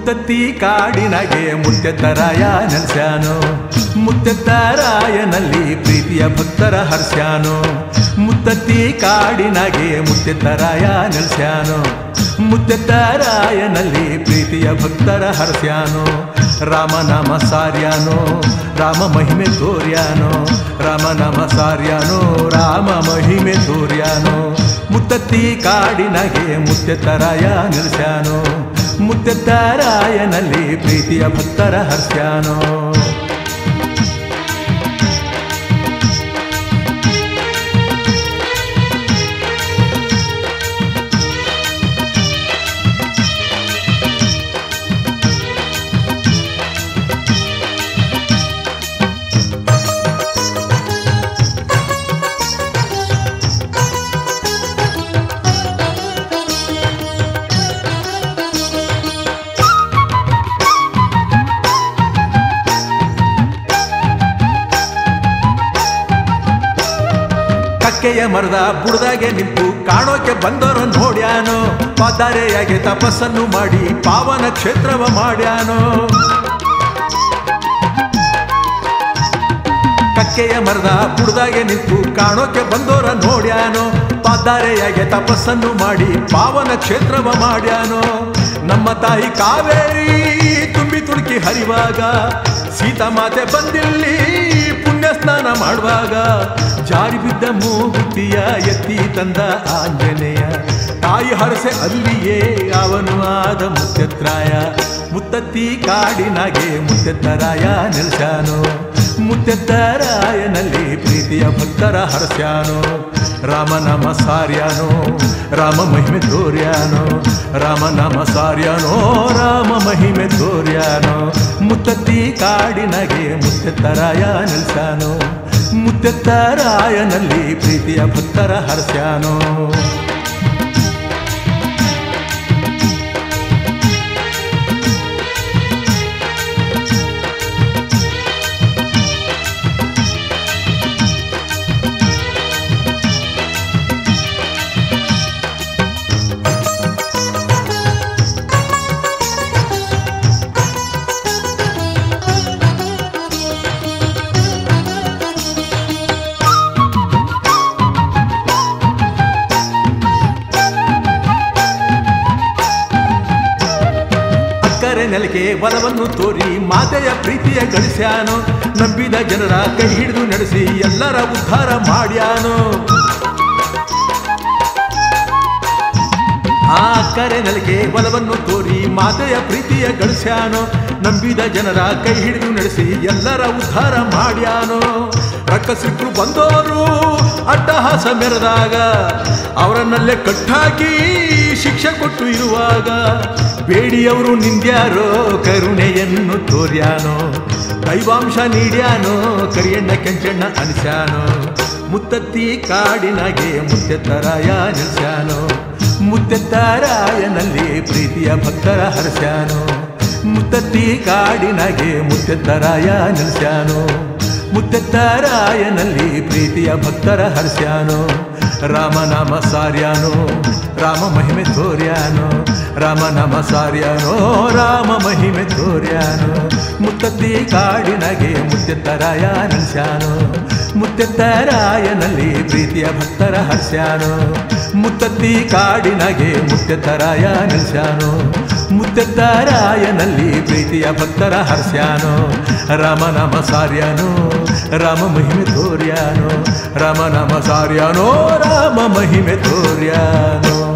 ಮುತ್ತತ್ತಿ ಕಾಡಿನಗೆ ಮುತ್ತೆತ್ತರಾಯ ನೆಲ್ಸ್ಯಾನು ಮುತ್ತೆತ್ತರಾಯನಲ್ಲಿ ಪ್ರೀತಿಯ ಭಕ್ತರ ಹರ್ಸ್ಯಾನು ಮುತ್ತತ್ತಿ ಕಾಡಿನಗೆ ಮುತ್ತೆತ್ತರಾಯ ನೆಲ್ಸ್ಯಾನು ಮುತ್ತೆತ್ತರಾಯನಲ್ಲಿ ಪ್ರೀತಿಯ ಭಕ್ತರ ಹರ್ಸ್ಯಾನು ರಾಮನಾಮ ಸಾರ್ಯಾನೋ ರಾಮ ಮಹಿಮೆ ತೋರ್ಯಾನೋ ರಾಮನಾಮ ಸಾರ್ಯಾನೋ ರಾಮ ಮಹಿಮೆ ತೋರ್ಯಾನೋ ಮುತ್ತತ್ತಿ ಕಾಡಿನಗೆ ಮುತ್ತೆತ್ತರಾಯ ನಿಲ್ಸ್ಯಾನೋ ಮುತ್ತೆತ್ತರಾಯನಲ್ಲಿ ಪ್ರೀತಿಯ ಭಕ್ತರ ಹರ್ಸ್ಯಾನೋ ಕಕ್ಕೆಯ ಮರದ ಬುಡದಾಗೆ ನಿಂತು ಕಾಣೋಕೆ ಬಂದವರು ನೋಡ್ಯಾನೋ ಪಾದಾರೆಯಾಗೆ ತಪಸ್ಸನ್ನು ಮಾಡಿ ಪಾವನ ಕ್ಷೇತ್ರವ ಮಾಡ್ಯಾನೋ ಕಕ್ಕೆಯ ಮರದ ಬುಡದಾಗೆ ನಿಂತು ಕಾಣೋಕೆ ಬಂದೋರ ನೋಡ್ಯಾನೋ ಪಾದಾರೆಯಾಗೆ ತಪಸ್ಸನ್ನು ಮಾಡಿ ಪಾವನ ಕ್ಷೇತ್ರವ ಮಾಡ್ಯಾನೋ ನಮ್ಮ ತಾಯಿ ಕಾವೇರಿ ತುಂಬಿ ತುಳುಕಿ ಹರಿವಾಗ ಸೀತಾಮಾತೆ ಬಂದಿಲ್ಲಿ ಪುಣ್ಯ ಸ್ನಾನ ಮಾಡುವಾಗ ಜಾರಿ ಬಿದ್ದ ಮೂಗುತಿಯ ಎತ್ತಿ ತಂದ ಆಂಜನೇಯ ತಾಯಿ ಹರಸೆ ಅಲ್ಲಿಯೇ ಅವನು ಆದ ಮುತ್ತೆತ್ರಾಯ ಮುತ್ತತ್ತಿ ಕಾಡಿನಾಗೆ ಮುತ್ತೆತ್ತರಾಯ ನಿಲ್ಸಾನು ಮುತ್ತೆತ್ತರಾಯನಲ್ಲಿ ಪ್ರೀತಿಯ ಭಕ್ತರ ಹರಸ್ಯಾನೋ ರಾಮನಾಮ ಸಾರ್ಯಾನೋ ರಾಮ ಮಹಿಮೆ ತೋರ್ಯಾನೋ ರಾಮನಾಮ ಸಾರ್ಯಾನೋ ರಾಮ ಮಹಿಮೆ ತೋರ್ಯಾನೋ ಮುತ್ತತ್ತಿ ಕಾಡಿನಗೆ ಮುತ್ತೆತ್ತರಾಯ ನಿಲ್ಸಾನೋ ಮುತ್ತೆತ್ತರಾಯನಲ್ಲಿ ಪ್ರೀತಿಯ ಭಕ್ತರ ಹರಸ್ಯಾನೋ ಅಕ್ಕರೆ ನೆಲಕ್ಕೆ ಬಲವನ್ನು ತೋರಿ ಮಾತೆಯ ಪ್ರೀತಿಯ ಗಳಿಸ್ಯಾನು ನಂಬಿದ ಜನರ ಕೈ ಹಿಡಿದು ನಡೆಸಿ ಎಲ್ಲರ ಉದ್ಧಾರ ಮಾಡ್ಯಾನು ಆ ಅಕ್ಕರೆ ನೆಲಕ್ಕೆ ಬಲವನ್ನು ತೋರಿ ಮಾತೆಯ ಪ್ರೀತಿಯ ಗಳಿಸ್ಯಾನು ನಂಬಿದ ಜನರ ಕೈ ಹಿಡಿದು ನಡೆಸಿ ಎಲ್ಲರ ಉದ್ಧಾರ ಮಾಡ್ಯಾನು ರಕ್ಕಸಿಟ್ರು ಬಂದವರು ಅಟ್ಟಹಾಸ ಮೆರೆದಾಗ ಅವರನ್ನಲ್ಲೇ ಕಟ್ಟಾಕಿ ಶಿಕ್ಷೆ ಕೊಟ್ಟು ಇರುವಾಗ ಬೇಡಿಯವರು ನಿಂದ್ಯಾರೋ ಕರುಣೆಯನ್ನು ತೋರ್ಯಾನೋ ದೈವಾಂಶ ನೀಡ್ಯಾನೋ ಕರಿಯಣ್ಣ ಕೆಂಚಣ್ಣ ಅನಿಸ್ಯಾನೋ ಮುತ್ತತ್ತಿ ಕಾಡಿನಾಗೆ ಮುತ್ತೆತ್ತರಾಯ ನಿಲ್ಸ್ಯಾನೋ ಮುತ್ತೆತ್ತರಾಯನಲ್ಲಿ ಪ್ರೀತಿಯ ಭಕ್ತರ ಹರಸ್ಯಾನೋ ಮುತ್ತತ್ತಿ ಕಾಡಿನಾಗೆ ಮುತ್ತೆತ್ತರಾಯ ನಿಲ್ಸ್ಯಾನೋ ಮುತ್ತೆತ್ತರಾಯನಲ್ಲಿ ಪ್ರೀತಿಯ ಭಕ್ತರ ಹರ್ಸ್ಯಾನೋ ರಾಮನಾಮ ಸಾರ್ಯಾನೋ ರಾಮ ಮಹಿಮೆ ತೋರ್ಯಾನೋ ರಾಮನಾಮ ಸಾರ್ಯಾನೋ ರಾಮ ಮಹಿಮೆ ತೋರ್ಯಾನೋ ಮುತ್ತತ್ತಿ ಕಾಡಿನಗೆ ಮುತ್ತೆತ್ತರಾಯ ನಿಲ್ಸ್ಯಾನೋ ಮುತ್ತೆತ್ತರಾಯನಲ್ಲಿ ಪ್ರೀತಿಯ ಭಕ್ತರ ಹರ್ಸ್ಯಾನೋ ಮುತ್ತತ್ತಿ ಕಾಡಿನಗೆ ಮುತ್ತೆತ್ತರಾಯ ನಿಲ್ಸ್ಯಾನೋ ಮುತ್ತೆತ್ತರಾಯನಲ್ಲಿ ಪ್ರೀತಿಯ ಭಕ್ತರ ಹರ್ಸ್ಯಾನೋ ರಾಮನಾಮ ಸಾರ್ಯಾನೋ ರಾಮ ಮಹಿಮೆ ತೋರ್ಯಾನೋ ರಾಮನಾಮ ಸಾರ್ಯಾನೋ ರಾಮ ಮಹಿಮೆ ತೋರ್ಯಾನೋ